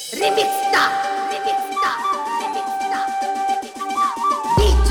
Remix Star, Remix Star, Remix Star, Remix Star. DJ,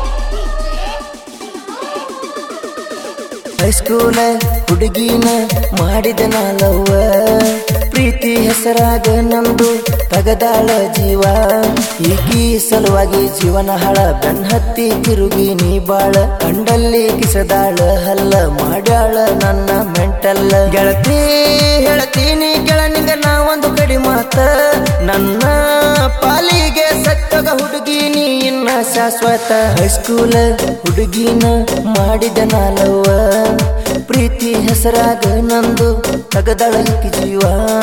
ಹೈಸ್ಕೂಲ ಹುಡುಗಿನ ಮಾಡಿದ ನಾಲವ್ವ ಪ್ರೀತಿ ಹೆಸರಾಗ ನಂದು ತಗದಾಳ ಜೀವ ಈಕಿ ಸಲುವಾಗಿ ಜೀವನ ಹಳ ಬೆನ್ ಹತ್ತಿ ತಿರುಗಿ ನೀ ಬಾಳ ಕಂಡಲ್ಲಿ ಕಿಸದಾಳ ಹಲ್ಲ ಮಾಡ್ಯಾಳ ನನ್ನ ಮೆಂಟಲ್ಲ ಗೆಳತಿ ಹೇಳ್ತೀನಿ ಗೆಳನಿಗ ನಾ ಒಂದು ಕಡಿ ಮಾತ ನನ್ನ ಪಾಲಿಗೆ ಸತ್ತಗ ಹುಡುಗಿ ನೀ ಇನ್ನ ಶಾಶ್ವತ ಹೈಸ್ಕೂಲ ಹುಡುಗಿನ ಮಾಡಿದ ನಾಲವ್ವ ಪ್ರೀತಿ ಹೆಸರಾಗ ನಂದು ತಗದಳ ಈಕಿ ಜೀವ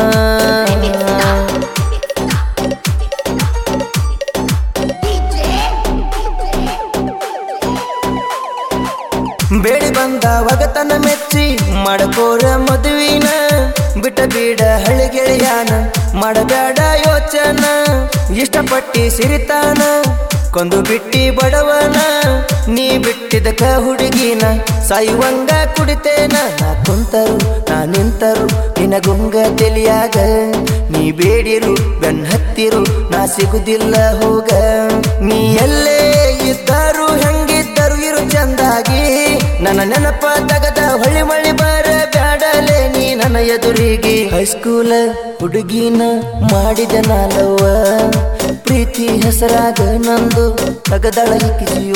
ಬೇಡಿ ಬಂದ ಒಗತನ ಮೆಚ್ಚಿ ಮಾಡಕೋರ ಮದುವಿನ ಬಿಟ್ಟ ಬೀಡ ಹಳ್ಳಿಗೆಳೆಯಾನ ಮಾಡಬೇಡ ಯೋಚನ ಇಷ್ಟಪಟ್ಟಿ ಸಿರಿತಾನ ಕೊಂದು ಬಿಟ್ಟಿ ಬಡವನ ನೀ ಬಿಟ್ಟಿದಕ ಹುಡುಗಿನ ಸಾಯುವಂಗ ಕುಡಿತೇನ ನಾ ಕುಂತರು ನಾ ನಿಂತರು ನಿನಗುಂಗ ತಿಳಿಯಾಗ ನೀ ಬೇಡಿರು ಬೆನ್ ಹತ್ತಿರು ನಾ ಸಿಗುದಿಲ್ಲ ಹೋಗ ನೀ ಎಲ್ಲೇ ಇದ್ದರು ಹೆಂಗಿದ್ದರು ಇರು ಚಂದಾಗಿ ನನ್ನ ನೆನಪ ತಗದ ಹೊಳಿ ಮಳಿ ಬರ ಬ್ಯಾಡಲೆ ನೀ ನನ್ನ ಎದುರಿಗೆ ಹೈಸ್ಕೂಲ ಹುಡುಗಿನ ಮಾಡಿದ ನಾಲವ್ವ ಪ್ರೀತಿ ಹೆಸರಾಗ ನಂದು ತಗದಳ ಈಕಿ ಜೀವ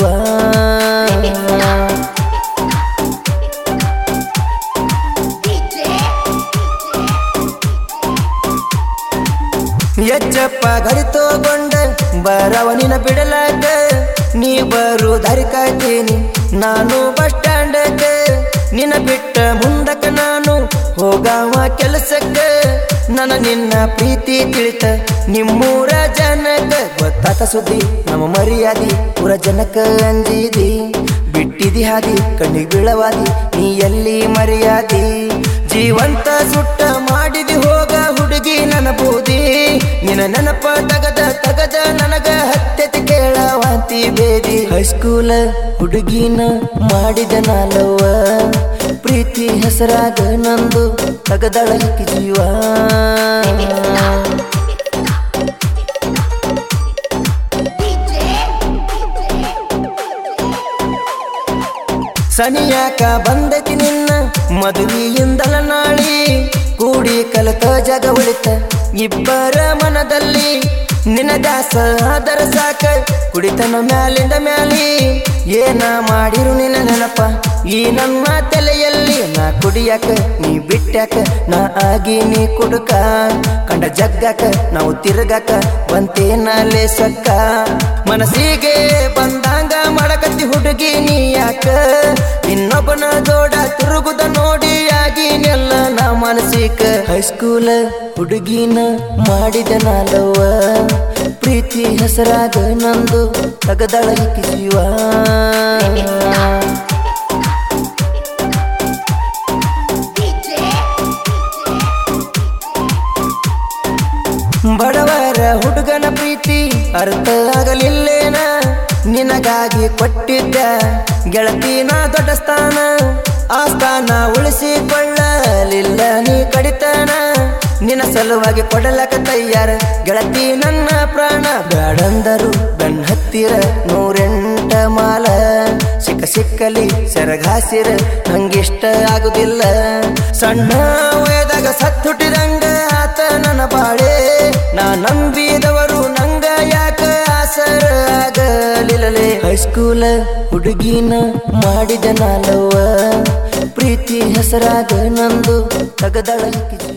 ಎಚ್ಚಪ್ಪ ಗಡಿ ತಗೊಂಡ ಬರವನಿನ ಬಿಡಲಾಗ ನೀ ಬರು ದಾರಿ ಕಾಯ್ತೀನಿ ನಾನು ಬಸ್ ಸ್ಟ್ಯಾಂಡಕ್ಕೆ ನಿನ್ನ ಬಿಟ್ಟ ಮುಂದಕ್ಕೆ ನಾನು ಹೋಗಾವ ಕೆಲಸಕ್ಕ ನನ್ನ ನಿನ್ನ ಪ್ರೀತಿ ತಿಳಿತ ನಿಮ್ಮೂರ ಜನಕ ಗೊತ್ತಾತ ಸುದ್ದಿ ನಮ್ಮ ಮರ್ಯಾದಿ ಊರ ಜನಕ ಅಂಜಿದಿ ಬಿಟ್ಟಿದಿ ಹಾದಿ ಕಣ್ಣಿಗೆ ಬೀಳವಾದಿ ನೀ ಎಲ್ಲಿ ಮರ್ಯಾದಿ ಜೀವಂತ ಸುಟ್ಟ ಮಾಡಿದಿ ಹೋಗ ಹುಡುಗಿ ನನ್ನ ಬೂದಿ ನಿನ್ನ ನೆನಪ ತಗದ ತಗದ ನನಗ ಹತ್ತೆತಿ ಕೇಳವಾಂತಿ ಬೇದಿ ಹೈಸ್ಕೂಲ ಹುಡುಗಿನ ಮಾಡಿದ ನಾಲವ್ವ ಪ್ರೀತಿ ಹೆಸರಾಗ ನಂದು ತಗದಳ ಈಕಿ ಜೀವ ಸನಿಯಾಕ ಬಂದತಿ ನಿನ್ನ ಮದುವೆಯಿಂದಲ ನಾಳಿ ಕೂಡಿ ಕಲಕ ಜಗ ಉಳಿತ ಇಬ್ಬರ ಮನದಲ್ಲಿ ನಿನ್ನ ದಾಸ ಆದರ ಸಾಕ ಕುಡಿತನ ಮ್ಯಾಲಿಂದ ಮ್ಯಾಲಿ ಏನ ಮಾಡಿರು ನಿನ್ನ ನೆನಪ ಈ ನಮ್ಮ ತಲೆಯಲ್ಲಿ ನಾ ಕುಡಿಯಾಕ ನೀ ಬಿಟ್ಟಾಕ ನಾ ಆಗಿ ನೀ ಕುಡುಕ ಕಂಡ ಜಗ್ಗಾಕ ನಾವು ತಿರುಗಾಕ ಬಂತೇನ ಲೇಸಕ್ಕ ಮನಸ್ಸಿಗೆ ಬಂದಂಗ ಮಾಡಕತ್ತಿ ಹುಡುಗಿ ನೀ ಯಾಕ ಇನ್ನೊಬ್ಬನ ಜೋಡ ತಿರುಗುದ ನೋಡಿ ಆಗಿನೆಲ್ಲ ನಾ ಮಾನಸಿಕ ಹೈಸ್ಕೂಲ ಹುಡುಗಿನ ಮಾಡಿದ ನಾಲವ್ವ ಪ್ರೀತಿ ಹೆಸರಾಗ ನಂದು ತಗದಳ ಈಕಿ ಜೀವ ಬಡವರ ಹುಡುಗನ ಪ್ರೀತಿ ಅರ್ಥ ಆಗಲಿಲ್ಲೇನ ನಿನಗಾಗಿ ಕೊಟ್ಟಿದ್ದ ಗೆಳತಿನ ದೊಡ್ಡ ಸ್ಥಾನ ಆ ಸ್ಥಾನ ಉಳಿಸಿಕೊಳ್ಳಲಿಲ್ಲ ನೀ ಕಡಿತನ ನಿನ್ನ ಸಲುವಾಗಿ ಕೊಡಲಕ ತಯ್ಯಾರ ಗೆಳತಿ ನನ್ನ ಪ್ರಾಣ ಬ್ಯಾಡಂದರು ಬೆನ್ ಹತ್ತಿರ ನೂರೆಂಟ ಮಾಲ ಸಿಕ್ಕ ಸಿಕ್ಕಲಿ ಸೆರಗಾಸಿರ ನಂಗಿಷ್ಟ ಆಗುದಿಲ್ಲ ಸಣ್ಣ ವಯದಾಗ ಸತ್ತುಟ್ಟಿದಂಗ ಆತ ನನ್ನ ಬಾಳೆ ನಾ ನಂಬಿದವರು ನಂಗ ಯಾಕ ಆಸರ ಆಗಲಿಲ್ಲಲೇ ಹೈಸ್ಕೂಲ ಹುಡುಗಿನ ಮಾಡಿದ ನಾಲವ್ವ ಪ್ರೀತಿ ಹೆಸರಾಗ ನಂದು ತಗದಳ ಈಕಿ ಜೀವ.